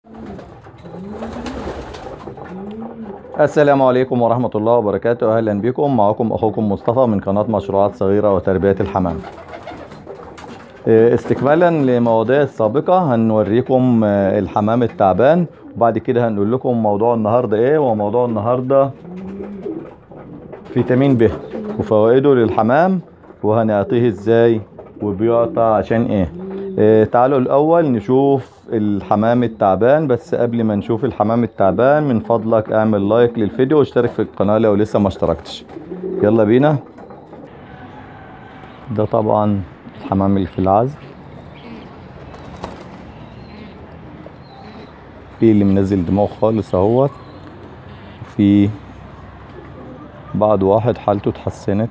السلام عليكم ورحمة الله وبركاته أهلا بكم معكم أخوكم مصطفى من قناة مشروعات صغيرة وتربية الحمام إيه، استكمالا لمواضيع السابقة هنوريكم آه، الحمام التعبان وبعد كده هنقول لكم موضوع النهاردة ايه وموضوع النهاردة فيتامين ب وفوائده للحمام وهنعطيه ازاي وبيعطى عشان ايه إيه، تعالوا الاول نشوف الحمام التعبان بس قبل ما نشوف الحمام التعبان من فضلك اعمل لايك للفيديو واشترك في القناة لو لسه ما اشتركتش يلا بينا ده طبعا الحمام اللي في العزل في اللي منزل دماغه خالص اهوت في بعد واحد حالته اتحسنت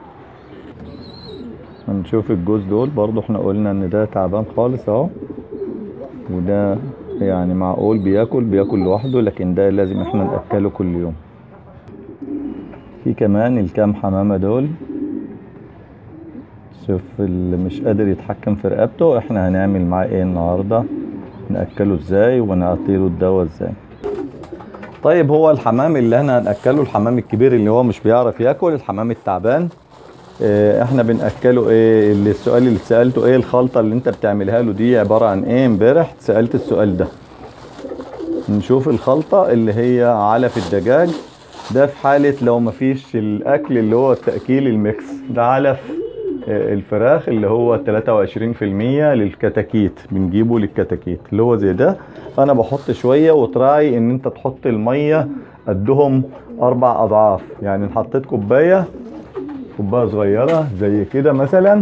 هنشوف الجوز دول برضو احنا قلنا ان ده تعبان خالص اهو وده يعني معقول بياكل بياكل لوحده لكن ده لازم احنا نأكله كل يوم في كمان الكام حمامة دول شوف اللي مش قادر يتحكم في رقبته احنا هنعمل معاه ايه النهاردة نأكله ازاي ونعطيله الدواء ازاي طيب هو الحمام اللي احنا هنأكله الحمام الكبير اللي هو مش بيعرف ياكل الحمام التعبان اه احنا بنأكله ايه اللي السؤال اللي سألته ايه الخلطة اللي انت بتعملها له دي عبارة عن ايه امبارح سألت السؤال ده نشوف الخلطة اللي هي علف الدجاج ده في حالة لو مفيش الأكل اللي هو التأكيل الميكس ده علف آه، الفراخ اللي هو 23% للكتاكيت بنجيبه للكتاكيت اللي هو زي ده أنا بحط شوية وتراعي إن أنت تحط المية قدهم أربع أضعاف يعني حطيت كوباية كوباية صغيرة زي كده مثلا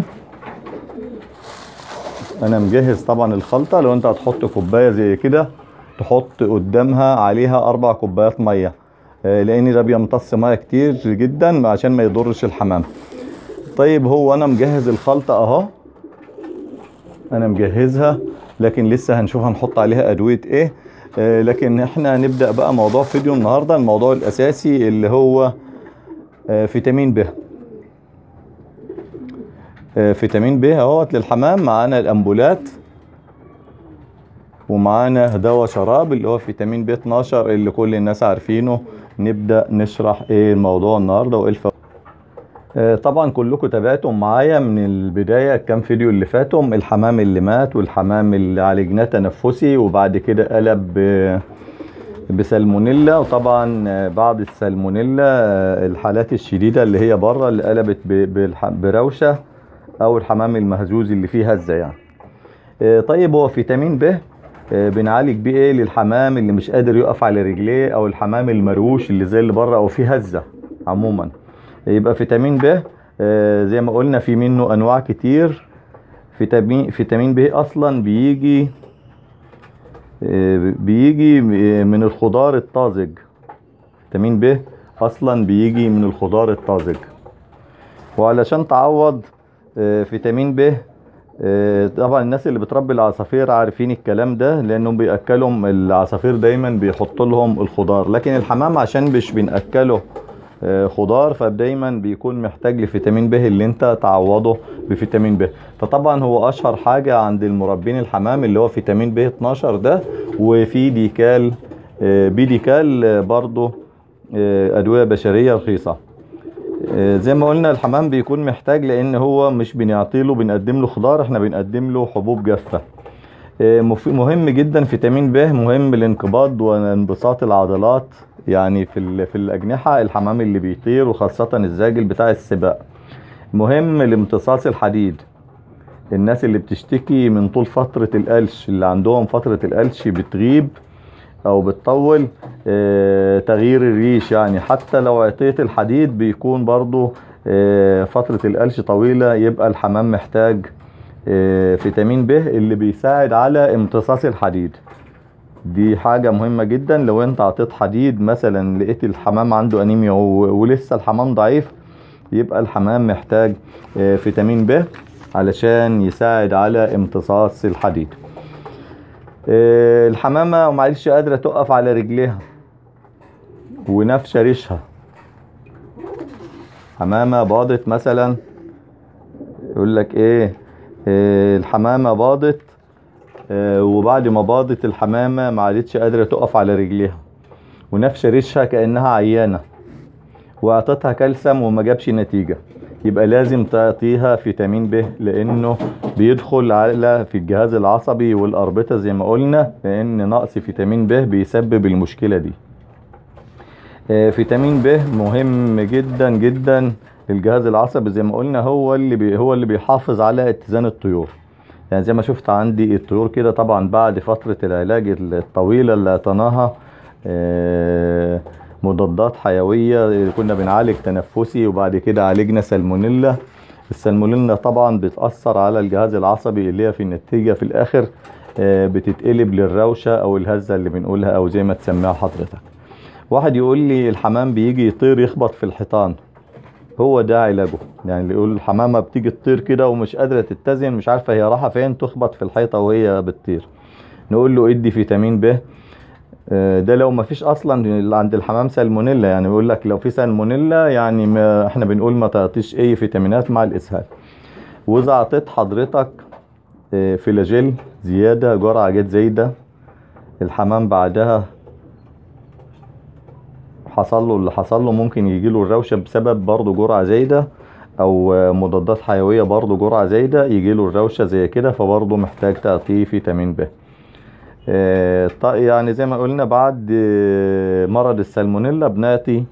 أنا مجهز طبعا الخلطة لو أنت هتحط كوباية زي كده تحط قدامها عليها أربع كوبايات مية آه، لأن ده بيمتص مية كتير جدا عشان ما يضرش الحمام طيب هو أنا مجهز الخلطة أهو أنا مجهزها لكن لسه هنشوف هنحط عليها أدوية إيه آه، لكن احنا هنبدأ بقى موضوع فيديو النهاردة الموضوع الأساسي اللي هو آه، فيتامين ب آه، فيتامين ب اهوت للحمام معانا الأمبولات ومعانا دواء شراب اللي هو فيتامين بي 12 اللي كل الناس عارفينه نبدأ نشرح ايه الموضوع النهارده وايه الفوائد آه، طبعا كلكم تابعتم معايا من البداية كام فيديو اللي فاتهم الحمام اللي مات والحمام اللي عالجناه تنفسي وبعد كده قلب ب- بسالمونيلا وطبعا آه، بعد السالمونيلا آه، الحالات الشديدة اللي هي بره اللي قلبت ب- بالح- بروشة او الحمام المهزوز اللي فيه هزة يعني آه، طيب هو فيتامين ب آه، بنعالج بيه ايه للحمام اللي مش قادر يقف على رجليه او الحمام المروش اللي زي اللي بره او فيه هزة عموما يبقى فيتامين ب آه، زي ما قلنا في منه انواع كتير فيتامين فيتامين ب اصلا بيجي آه، بيجي من الخضار الطازج فيتامين ب اصلا بيجي من الخضار الطازج وعلشان تعوض آه، فيتامين ب آه، طبعا الناس اللي بتربي العصافير عارفين الكلام ده لانهم بياكلهم العصافير دايما بيحط لهم الخضار لكن الحمام عشان مش بناكله آه، خضار فدايما بيكون محتاج لفيتامين ب اللي انت تعوضه بفيتامين ب فطبعا هو اشهر حاجة عند المربين الحمام اللي هو فيتامين ب 12 ده وفي ديكال آه، بيديكال آه، برضه آه، ادوية بشرية رخيصة آه، زي ما قلنا الحمام بيكون محتاج لان هو مش بنعطيله بنقدم له خضار احنا بنقدم له حبوب جافة آه، مف- مهم جدا فيتامين ب مهم لانقباض وانبساط العضلات يعني في ال- في الاجنحه الحمام اللي بيطير وخاصه الزاجل بتاع السباق مهم لامتصاص الحديد الناس اللي بتشتكي من طول فتره القلش اللي عندهم فتره القلش بتغيب او بتطول آه، تغيير الريش يعني حتى لو عطيت الحديد بيكون برضو آه، فترة القلش طويلة يبقى الحمام محتاج آه، فيتامين ب اللي بيساعد على امتصاص الحديد دي حاجة مهمة جدا لو انت عطيت حديد مثلا لقيت الحمام عنده انيميا و- ولسه الحمام ضعيف يبقى الحمام محتاج آه، فيتامين ب علشان يساعد على امتصاص الحديد آه، الحمامة معلش قادرة تقف على رجليها ونفشة ريشها حمامة باضت مثلا يقول لك ايه, إيه الحمامة باضت آه، وبعد ما باضت الحمامة ما عادتش قادرة تقف على رجليها ونفش ريشها كأنها عيانة واعطتها كالسيوم وما جابش نتيجة يبقى لازم تعطيها فيتامين ب لانه بيدخل على في الجهاز العصبي والاربطة زي ما قلنا لان نقص فيتامين ب بيسبب المشكلة دي آه، فيتامين ب مهم جدا جدا للجهاز العصبي زي ما قلنا هو اللي بي هو اللي بيحافظ على اتزان الطيور يعني زي ما شفت عندي الطيور كده طبعا بعد فترة العلاج الطويلة اللي اعطيناها آه، مضادات حيوية كنا بنعالج تنفسي وبعد كده عالجنا سالمونيلا السالمونيلا طبعا بتأثر على الجهاز العصبي اللي هي في النتيجة في الآخر آه، بتتقلب للروشة أو الهزة اللي بنقولها أو زي ما تسميها حضرتك واحد يقول لي الحمام بيجي يطير يخبط في الحيطان هو ده علاجه يعني اللي يقول الحمامة بتيجي تطير كده ومش قادرة تتزن مش عارفة هي رايحة فين تخبط في الحيطة وهي بتطير نقول له ادي فيتامين ب آه، ده لو ما فيش اصلا عند الحمام سالمونيلا يعني بيقول لك لو في سالمونيلا يعني ما احنا بنقول ما تعطيش اي فيتامينات مع الاسهال واذا اعطيت حضرتك آه، فلاجيل زيادة جرعة جت زايدة الحمام بعدها حصل له اللي حصل له ممكن يجي له الروشة بسبب برضه جرعة زايدة او آه، مضادات حيوية برضه جرعة زايدة يجي له الروشة زي كده فبرضه محتاج تعطيه فيتامين ب آه، ط- يعني زي ما قلنا بعد آه، مرض السالمونيلا بناتي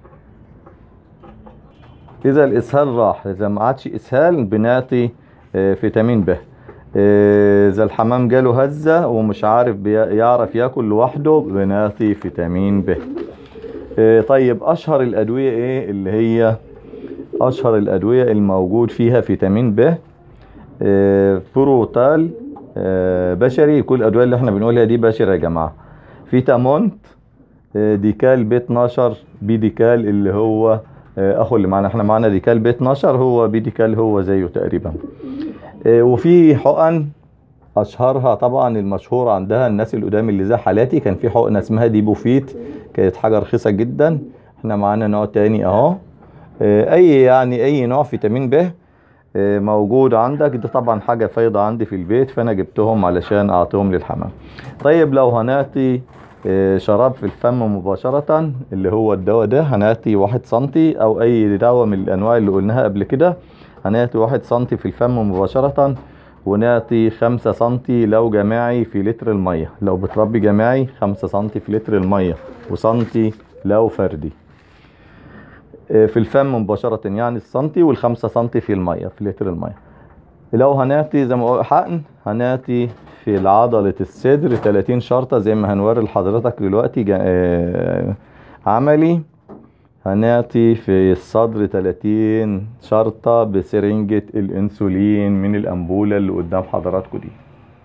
اذا الاسهال راح اذا ما عادش اسهال بناتي آه، فيتامين ب آه، اذا الحمام جاله هزة ومش عارف بي- يعرف ياكل لوحده بناتي فيتامين ب آه، طيب اشهر الادوية ايه اللي هي اشهر الادوية الموجود فيها فيتامين ب آه، فروتال آه، بشري كل الادويه اللي احنا بنقولها دي بشري يا جماعه فيتامونت آه، ديكال ب 12 بي ديكال اللي هو آه، اخو اللي معانا احنا معانا ديكال ب 12 هو بي ديكال هو زيه تقريبا آه، وفي حقن اشهرها طبعا المشهور عندها الناس القدام اللي زي حالاتي كان في حقنه اسمها ديبوفيت كانت حاجه رخيصه جدا احنا معانا نوع تاني اهو آه، اي يعني اي نوع فيتامين ب آه، موجود عندك ده طبعا حاجة فايضة عندي في البيت فانا جبتهم علشان اعطيهم للحمام طيب لو هناتي آه، شراب في الفم مباشرة اللي هو الدواء ده هناتي واحد سنتي او اي دواء من الانواع اللي قلناها قبل كده هناتي واحد سنتي في الفم مباشرة وناتي خمسة سنتي لو جماعي في لتر المية لو بتربي جماعي خمسة سنتي في لتر المية وسنتي لو فردي في الفم مباشرة يعني السنتي والخمسة سنتي في المية في لتر المية لو هناتي زي ما قلت حقن هناتي في عضلة الصدر 30 شرطة زي ما هنوري لحضرتك دلوقتي جا- آه، عملي هناتي في الصدر 30 شرطة بسرنجة الانسولين من الانبولة اللي قدام حضراتكم دي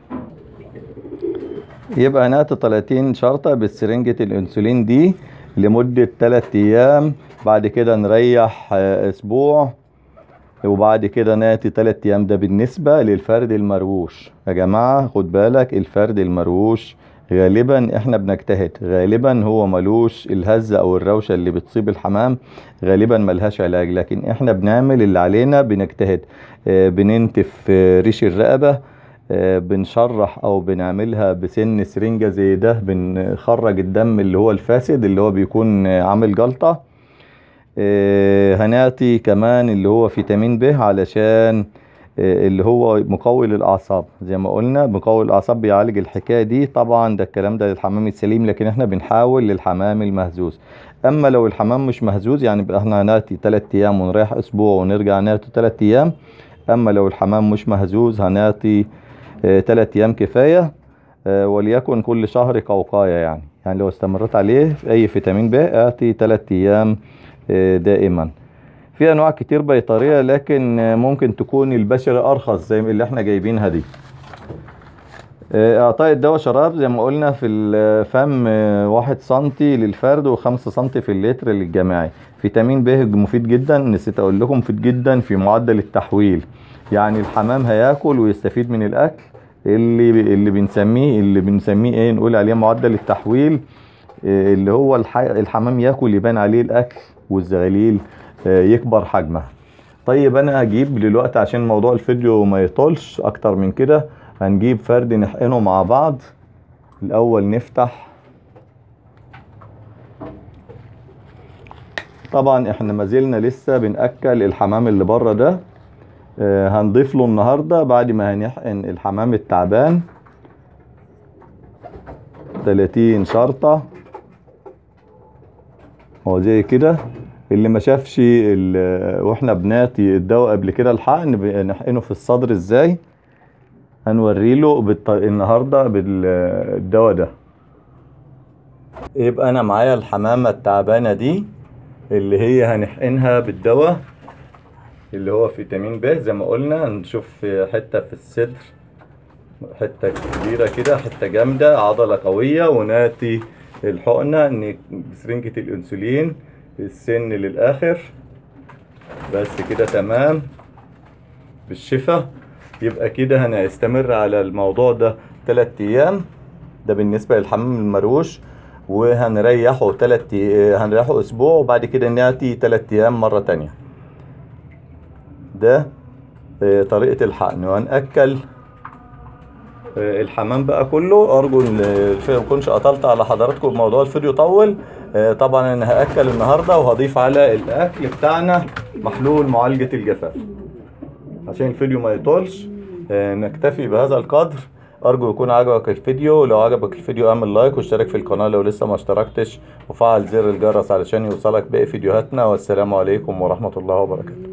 يبقى هناتي 30 شرطة بسرنجة الانسولين دي لمدة 3 ايام بعد كده نريح آه، اسبوع وبعد كده ناتي 3 ايام ده بالنسبة للفرد المرووش يا جماعة خد بالك الفرد المرووش غالبا احنا بنجتهد غالبا هو ملوش الهزة او الروشة اللي بتصيب الحمام غالبا ملهاش علاج لكن احنا بنعمل اللي علينا بنجتهد آه، بننتف آه، ريش الرقبة آه، بنشرح او بنعملها بسن سرنجة زي ده بنخرج الدم اللي هو الفاسد اللي هو بيكون آه، عامل جلطة آه، هناتي كمان اللي هو فيتامين ب علشان آه، اللي هو مقوي للاعصاب زي ما قلنا مقوي الاعصاب بيعالج الحكايه دي طبعا ده الكلام ده للحمام السليم لكن احنا بنحاول للحمام المهزوز اما لو الحمام مش مهزوز يعني بقى احنا هناتي 3 ايام ونريح اسبوع ونرجع ناتي 3 ايام اما لو الحمام مش مهزوز هناتي 3 ايام كفايه آه، وليكن كل شهر قوقايه يعني يعني لو استمرت عليه في اي فيتامين ب اتي 3 ايام آه، دائما في انواع كتير بيطريه لكن آه، ممكن تكون البشرة ارخص زي اللي احنا جايبينها دي آه، اعطاء الدواء شراب زي ما قلنا في الفم آه، واحد سنتي للفرد وخمسة سنتي في اللتر للجماعي فيتامين ب مفيد جدا نسيت اقول لكم مفيد جدا في معدل التحويل يعني الحمام هياكل ويستفيد من الاكل اللي اللي بنسميه اللي بنسميه ايه نقول عليه معدل التحويل آه، اللي هو الح- الحمام ياكل يبان عليه الاكل والزغاليل آه، يكبر حجمها طيب انا هجيب دلوقتي عشان موضوع الفيديو ما يطولش اكتر من كده هنجيب فرد نحقنه مع بعض الاول نفتح طبعا احنا ما زلنا لسه بنأكل الحمام اللي بره ده آه، هنضيف له النهارده بعد ما هنحقن الحمام التعبان 30 شرطة هو زي كده اللي ما شافش ال- واحنا بنعطي الدواء قبل كده الحقن بنحقنه في الصدر ازاي هنوري له بالط... النهارده بالدواء ده يبقى انا معايا الحمامة التعبانة دي اللي هي هنحقنها بالدواء اللي هو فيتامين ب زي ما قلنا نشوف حتة في الصدر حتة كبيرة كده حتة جامدة عضلة قوية وناتي الحقنة ان بسرنجة الانسولين السن للاخر بس كده تمام بالشفا يبقى كده هنستمر على الموضوع ده تلات ايام ده بالنسبة للحمام المروش وهنريحه تلات هنريحه اسبوع وبعد كده ناتي تلات ايام مرة تانية ده آه، طريقة الحقن وهنأكل آه، الحمام بقى كله ارجو ان الفيديو ما يكونش قطلت على حضراتكم موضوع الفيديو طول آه، طبعا انا هاكل النهارده وهضيف على الاكل بتاعنا محلول معالجه الجفاف عشان الفيديو ما يطولش آه، نكتفي بهذا القدر ارجو يكون عجبك الفيديو لو عجبك الفيديو اعمل لايك واشترك في القناه لو لسه ما اشتركتش وفعل زر الجرس علشان يوصلك باقي فيديوهاتنا والسلام عليكم ورحمه الله وبركاته